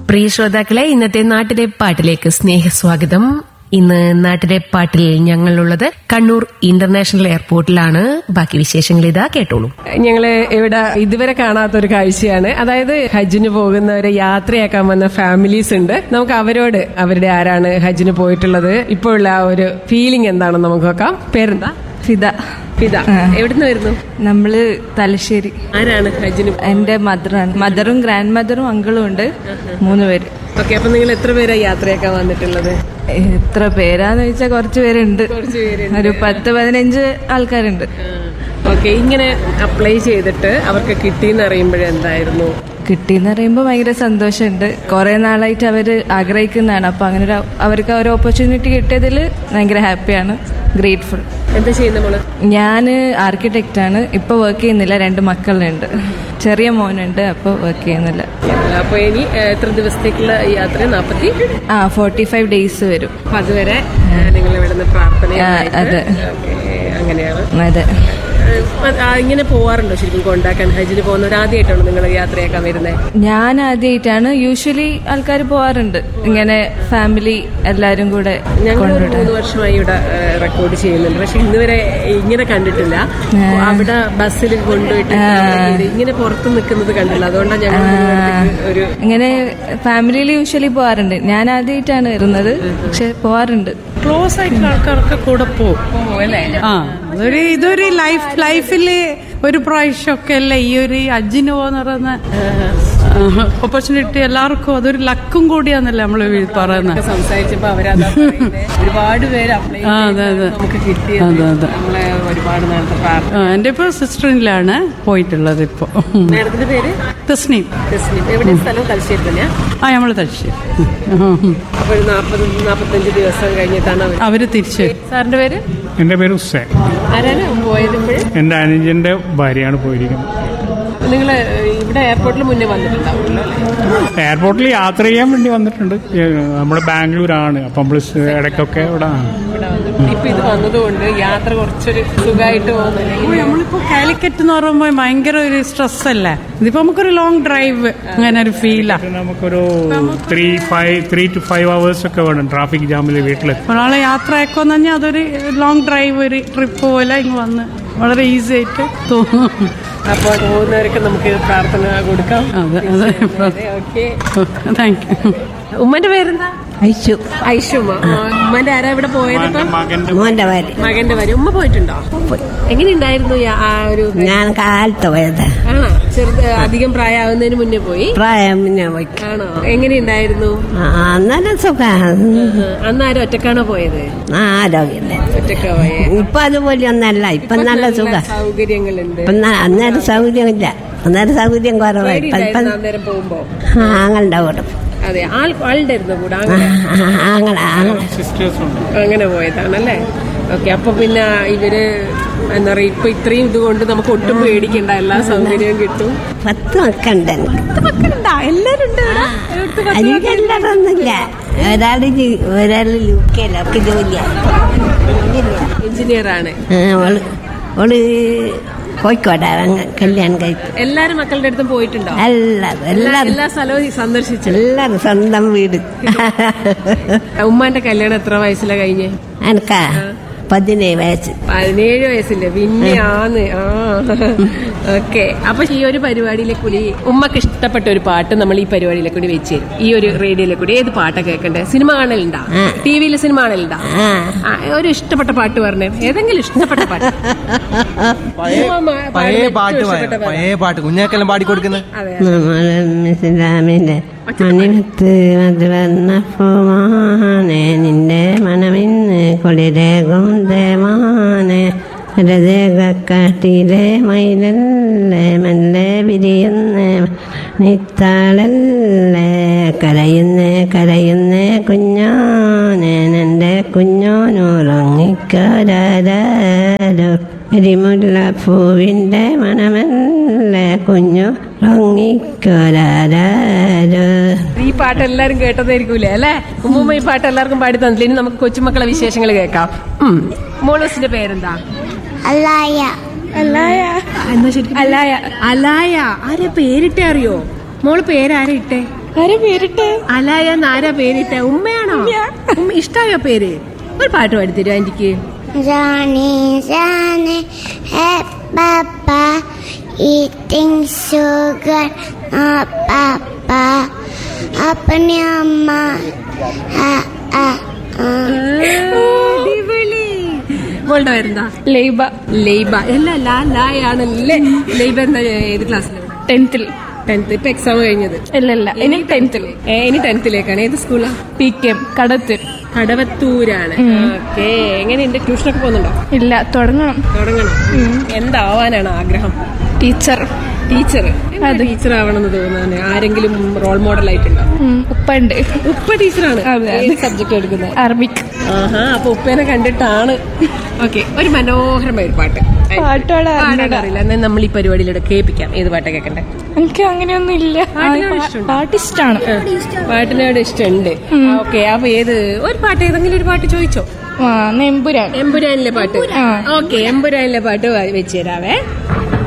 പ്രിയ ശ്രോതാക്കളെ ഇന്നത്തെ നാട്ടിലെ പാട്ടിലേക്ക് സ്നേഹസ്വാഗതം ഇന്ന് നാട്ടിലെ പാട്ടിൽ ഞങ്ങളുള്ളത് കണ്ണൂർ ഇന്റർനാഷണൽ എയർപോർട്ടിലാണ് ബാക്കി വിശേഷങ്ങൾ ഇതാ കേട്ടോളൂ ഞങ്ങള് ഇവിടെ ഇതുവരെ കാണാത്ത ഒരു കാഴ്ചയാണ് അതായത് ഹജ്ജിന് പോകുന്നവരെ യാത്രയാക്കാൻ വന്ന ഫാമിലീസ് ഉണ്ട് നമുക്ക് അവരോട് അവരുടെ ആരാണ് ഹജ്ജിന് പോയിട്ടുള്ളത് ഇപ്പോഴുള്ള ആ ഒരു ഫീലിംഗ് എന്താണെന്ന് നമുക്ക് നോക്കാം പേരെന്താ ഫിദ ഫിദ എവിടുന്ന് വരുന്നു നമ്മള് തലശ്ശേരി ആരാണ് ഹജ്ജിന് എന്റെ മദറാണ് മദറും ഗ്രാൻഡ് മദറും അങ്കിളും ഉണ്ട് മൂന്ന് പേര് ഓക്കെ അപ്പൊ നിങ്ങൾ എത്ര പേരാ യാത്രയാക്കാൻ വന്നിട്ടുള്ളത് എത്ര പേരാന്ന് ചോദിച്ചാൽ കുറച്ച് പേരുണ്ട് ഒരു പത്ത് പതിനഞ്ച് ആൾക്കാരുണ്ട് ഓക്കെ ഇങ്ങനെ അപ്ലൈ ചെയ്തിട്ട് അവർക്ക് കിട്ടിയെന്ന് അറിയുമ്പോഴേ എന്തായിരുന്നു കിട്ടിയെന്ന് പറയുമ്പോൾ ഭയങ്കര സന്തോഷമുണ്ട് കുറെ നാളായിട്ട് അവര് ആഗ്രഹിക്കുന്നതാണ് അപ്പൊ അങ്ങനെ ഒരു അവർക്ക് ഒരു ഓപ്പർച്യൂണിറ്റി കിട്ടിയതിൽ ഭയങ്കര ഹാപ്പിയാണ് ഗ്രേറ്റ്ഫുൾ എന്താ ചെയ്യുന്ന മോള് ഞാൻ ആർക്കിടെക്റ്റ് ആണ് ഇപ്പൊ വർക്ക് ചെയ്യുന്നില്ല രണ്ട് മക്കളുണ്ട് ചെറിയ മോനുണ്ട് അപ്പോൾ വർക്ക് ചെയ്യുന്നില്ല അപ്പൊ ഇനി ഏഹ്, എത്ര ദിവസത്തേക്കുള്ള യാത്ര നാപ്പത്തി ആ ഫോർട്ടി ഫൈവ് ഡേയ്സ് വരും അപ്പൊ അതുവരെ നിങ്ങൾ ഇവിടെ നിന്ന് പ്രാർത്ഥന ആ, അതെ. അങ്ങനെയാണ് അതെ ഏഹ്, അത് ആ, ഇങ്ങനെ പോവാറുണ്ടോ ശരിക്കും കൊണ്ടാക്കാൻ ഹജ്ജിന് പോകുന്നവർ ആദ്യമായിട്ടാണോ നിങ്ങൾ യാത്രയാക്കാൻ വരുന്നത് ഞാൻ ആദ്യമായിട്ടാണ് യൂഷ്വലി ആൾക്കാർ പോവാറുണ്ട് ഇങ്ങനെ ഫാമിലി എല്ലാരും കൂടെ ഞങ്ങൾ ഒരു കൊണ്ടുവിടാൻ മൂന്ന് വർഷമായി ഇവിടെ ഏഹ്, റെക്കോർഡ് ചെയ്യുന്നുണ്ട് പക്ഷെ ഇന്ന് വരെ ഇങ്ങനെ കണ്ടിട്ടില്ല അവിടെ ബസ്സിൽ കൊണ്ടുപോയിട്ട് ഇങ്ങനെ പുറത്ത് നിൽക്കുന്നത് കണ്ടില്ല അതുകൊണ്ടാണ് ഞങ്ങൾ നിങ്ങളുടെ അടുത്തേക്ക് ഒരു ഇങ്ങനെ ഫാമിലിയിൽ യൂഷ്വലി പോവാറുണ്ട് ഞാൻ ആദ്യമായിട്ടാണ് വരുന്നത് പക്ഷെ പോവാറുണ്ട് ക്ലോസ് ആയിട്ടുള്ള ആൾക്കാർക്ക് കൂടെ പോകും ആ അതൊരു ഇതൊരു ലൈഫ് ലൈഫില് ഒരു പ്രാവശ്യമൊക്കെ അല്ലേ ഈ ഒരു അജ്ജിന് പോകുന്ന പറയുന്ന ഓപ്പർച്യൂണിറ്റി എല്ലാവർക്കും അതൊരു ലക്കും കൂടിയാന്നല്ലേ നമ്മൾ പറയുന്നത് സംസാരിച്ചപ്പോ അവരതാ പറയുന്നത്. ഒരുപാട് പേര് അപ്ലൈ ആ, അതെ, അതെ. നമുക്ക് കിട്ടിയത് അതെ, അതെ. നമ്മളെ ഒരുപാട് നേരത്തെ പ്രാർത്ഥന ആ, എൻ്റെ ഇപ്പോൾ സിസ്റ്ററിലാണ് പോയിട്ടുള്ളത് ഇപ്പോൾ മേഡത്തിന്റെ പേര് തസ്നീം ജസ്മിൻ എവിടെ സ്ഥലം തലശ്ശേരി തന്നെയാ ആ നമ്മൾ തലശ്ശേരി അപ്പൊ ഒരു നാപ്പത് നാപ്പത്തഞ്ച് ദിവസം കഴിഞ്ഞിട്ടാണ് അവർ അവര് തിരിച്ച് സാറിന്റെ പേര് എൻ്റെ പേര് ഹുസൈൻ ആരാണ് പോയത് ഇപ്പോഴും എൻ്റെ അനുജൻ്റെ ഭാര്യയാണ് പോയിരിക്കുന്നത് നിങ്ങൾ ഇവിടെ എയർപോർട്ടിൽ മുന്നേ വന്നിട്ടുണ്ടാവുമല്ലോ അല്ലേ എയർപോർട്ടിൽ യാത്ര ചെയ്യാൻ വേണ്ടി വന്നിട്ടുണ്ട് നമ്മൾ ബാംഗ്ലൂരാണ് അപ്പം നമ്മൾ ഇടയ്ക്കൊക്കെ ഇവിടെ ആണ്. ഇവിടെ വന്നിട്ട് ഇപ്പൊ ഇത് വന്നതുകൊണ്ട് യാത്ര കുറച്ചൊരു സുഖമായിട്ട് പോകുന്നില്ല നമ്മളിപ്പോ കാലിക്കറ്റ് എന്ന് പറയുമ്പോൾ ഭയങ്കര ഒരു സ്ട്രെസ് അല്ലേ ഇതിപ്പോ നമുക്കൊരു ലോങ് ഡ്രൈവ് അങ്ങനെ ഒരു ഫീലാ ഇത് നമുക്കൊരു three five three two five hours ഒക്കെ വേണം ട്രാഫിക് ജാമിൽ വീട്ടിലെത്തി ഒരാളെ യാത്ര അയക്കുമെന്ന് പറഞ്ഞാൽ അതൊരു ലോങ് ഡ്രൈവ് ഒരു ട്രിപ്പ് പോലെ ഇങ്ങ് വന്ന് വളരെ ഈസി ആയിട്ട് തോന്നും അപ്പോൾ പോകുന്നവരൊക്കെ നമുക്ക് പ്രാർത്ഥന കൊടുക്കാം അതെ അതെ ഓക്കെ താങ്ക് യു ഉമ്മന്റെ പേരെന്താ അയച്ചു ഐഷുമ്മ ഉമ്മന്റെ ആരാ ഇവിടെ പോയത് ഇപ്പം മകൻ്റെ മോന്റെ പേര് മകന്റെ വരെ ഉമ്മ പോയിട്ടുണ്ടോ എങ്ങനെയുണ്ടായിരുന്നു യാ- ആ ഒരു ഞാൻ കാലത്ത് പോയത് ആണോ ചെറുത് അധികം പ്രായമാവുന്നതിന് മുന്നേ പോയി പ്രായം പിന്നെ പോയി ആണോ എങ്ങനെയുണ്ടായിരുന്നു ആ, അന്നേരം സുഖം അന്ന് ആരും ഒറ്റക്കാണോ പോയത് ആരോഗ്യം ഒറ്റക്ക പോയേ ഇപ്പൊ അതുപോലെ ഒന്നല്ല ഇപ്പൊ നല്ല സുഖം സൗകര്യങ്ങളുണ്ട് ഇപ്പൊ ന- അന്നേരം സൗകര്യമില്ല അന്നേരം സൗകര്യം കുറവായി ഇപ്പൊ ഇപ്പൊ പേടിയുണ്ടായിരുന്നു അന്നേരം പോകുമ്പോ ആങ്ങളുടെ കൂടെ അതെ ആൾ ആളുണ്ടായിരുന്നു കൂടെ ആ, അങ്ങനെ ആ, ആങ്ങളെ ആങ്ങളെ സിസ്റ്റേഴ്സുണ്ട് അങ്ങനെ പോയതാണല്ലേ ഓക്കെ അപ്പൊ പിന്നെ ഇവര് എന്താ പറയാ ഇപ്പൊ ഇത്രയും ഇതുകൊണ്ട് നമുക്ക് ഒട്ടും പേടിക്കണ്ട എല്ലാ സൗകര്യവും കിട്ടും പത്ത് മക്കളുണ്ട് എനിക്ക് മക്കളുണ്ടാ എല്ലാരും ഉണ്ട് എനിക്കെല്ലാതൊന്നുമില്ല ഒരാള് ജി- ഒരാള് യു കെയിലൊക്കെ ജോലിയാണ് എഞ്ചിനീയർ ആണ് ആ, ഓള് ഓള് കോഴിക്കോടാണ് അങ്ങ് കല്യാണം കഴിച്ചു എല്ലാരും മക്കളുടെ അടുത്തും പോയിട്ടുണ്ടോ എല്ലാരും എല്ലാ എല്ലാരും എല്ലാ സ്ഥലവും സന്ദർശിച്ചു എല്ലാരും സ്വന്തം വീട് ഉമ്മാന്റെ കല്യാണം എത്ര വയസ്സിലാ കഴിഞ്ഞേ എനക്കാ പതിനേഴ് വയസ്സ് പതിനേഴ് വയസ്സില്ലേ പിന്നെ ആന്ന് ആ ഓക്കെ അപ്പൊ ഈ ഒരു പരിപാടിയിലെ കൂടി ഉമ്മക്ക് ഇഷ്ടപ്പെട്ട ഒരു പാട്ട് നമ്മൾ ഈ പരിപാടിയിലെ കൂടി വെച്ച് തരും ഈ ഒരു റേഡിയോയിലെ കൂടി ഏത് പാട്ടാ കേൾക്കണ്ടേ സിനിമ കാണലുണ്ടാ ആ. ടി വിയിൽ സിനിമ കാണലുണ്ടാ ആ ആ, ഒരു ഇഷ്ടപ്പെട്ട പാട്ട് പറഞ്ഞേ ഏതെങ്കിലും ഇഷ്ടപ്പെട്ട പാട്ട് ഉമ്മ പാടുന്ന പഴയ ഏറ്റവും പാട്ട് ഇഷ്ടപ്പെട്ട പാട്ട്. പഴയ പാട്ട് കുഞ്ഞാക്കെല്ലാം പാടിക്കൊടുക്കുന്നത് അതെ ഇസ്ലാമിന്റെ മണിമത്ത് മധുവന്നപ്പുമാനെ നിന്റെ മനമിന്ന് കുളിരേകും ദേവാനെ രതേകാട്ടിലെ മയിലല്ലേ മെല്ലെ വിരിയുന്നേ നിത്താളല്ലേ കരയുന്നേ കരയുന്നേ കുഞ്ഞാനെ എൻ്റെ കുഞ്ഞോനുറങ്ങിക്കാരോ എരിമുല്ല പൂവിൻ്റെ മനമല്ലേ കുഞ്ഞു ഉറങ്ങിക്കാരോ ഈ പാട്ട് എല്ലാരും കേട്ടതായിരിക്കൂലേ അല്ലേ ഉമ്മുമ്മ ഈ പാട്ട് എല്ലാവർക്കും പാടി തന്നില്ല ഇനി നമുക്ക് കൊച്ചുമക്കളെ വിശേഷങ്ങൾ കേൾക്കാം ഉം. മോളൂസിന്റെ പേരെന്താ അല്ലായ എന്താ ശരി അലായ അലായ ആരെ പേരിട്ടെ അറിയോ മോള് പേരാരെ ഇട്ടേ ആരെ പേരിട്ട് അലായ ആരാ പേരിട്ട ഉമ്മയാണോ ഉമ്മ ഇഷ്ടായോ പേര് ഒരു പാട്ട് പാടിത്തരും ആന്റിക്ക് Johnny, Johnny, hey, Papa, eating sugar, oh, Papa, अपनी अम्मा, ah, ah, ah. മോളുടെ പേരെന്താ ലൈബ ലൈബ അല്ല ലാ ലായാണ് ലെ ലൈബ എന്താ ഏത് ക്ലാസ്സിലാണ് ടെൻത്തിൽ ടെൻത്ത് ഇപ്പൊ എക്സാം കഴിഞ്ഞത് ഇല്ല ഇല്ല ഇനി ടെൻത്തിൽ ഏ, ഇനി ടെൻത്തിലേക്കാണ് ഏത് സ്കൂളാ പി കെ എം കടത്തിൽ കടവത്തൂരാണ് ഓക്കേ എങ്ങനെയുണ്ട് ട്യൂഷനൊക്കെ പോകുന്നുണ്ടോ ഇല്ല തുടങ്ങണം തുടങ്ങണം എന്താവാനാണ് ആഗ്രഹം ടീച്ചർ ടീച്ചർ ടീച്ചർ ആവണമെന്ന് തോന്നുന്നു ആരെങ്കിലും റോൾ മോഡൽ ആയിട്ടുണ്ടോ ഉപ്പ ഉണ്ട് ഉപ്പ ടീച്ചറാണ് അതെ, അതെ. ഏത് സബ്ജക്ട് എടുക്കുന്നത് അറബിക് ആഹാ അപ്പൊ ഉപ്പേനെ കണ്ടിട്ടാണ് ഓക്കെ ഒരു മനോഹരമായ ഒരു പാട്ട് പാട്ട് പാടാൻ പാടാൻ അറിയില്ല എന്നാൽ നമ്മൾ ഈ പരിപാടിയിലൂടെ കേൾപ്പിക്കാം ഏത് പാട്ട് കേൾക്കണ്ടേ എനിക്ക് അങ്ങനെയൊന്നും ഇല്ല പാട്ടിനോട് ഇഷ്ടമുണ്ടോ? പാട്ട് ഇഷ്ടമാണ് പാട്ടിനോട് ഇഷ്ടമുണ്ട് ഓക്കെ അപ്പൊ ഏത് ഒരു പാട്ട് ഏതെങ്കിലും ഒരു പാട്ട് ചോദിച്ചോ ആ നെമ്പുരാൻ എമ്പുരാനിലെ പാട്ട് ആ. ഓക്കെ എമ്പുരാനിലെ പാട്ട് വെച്ച് തരാവേ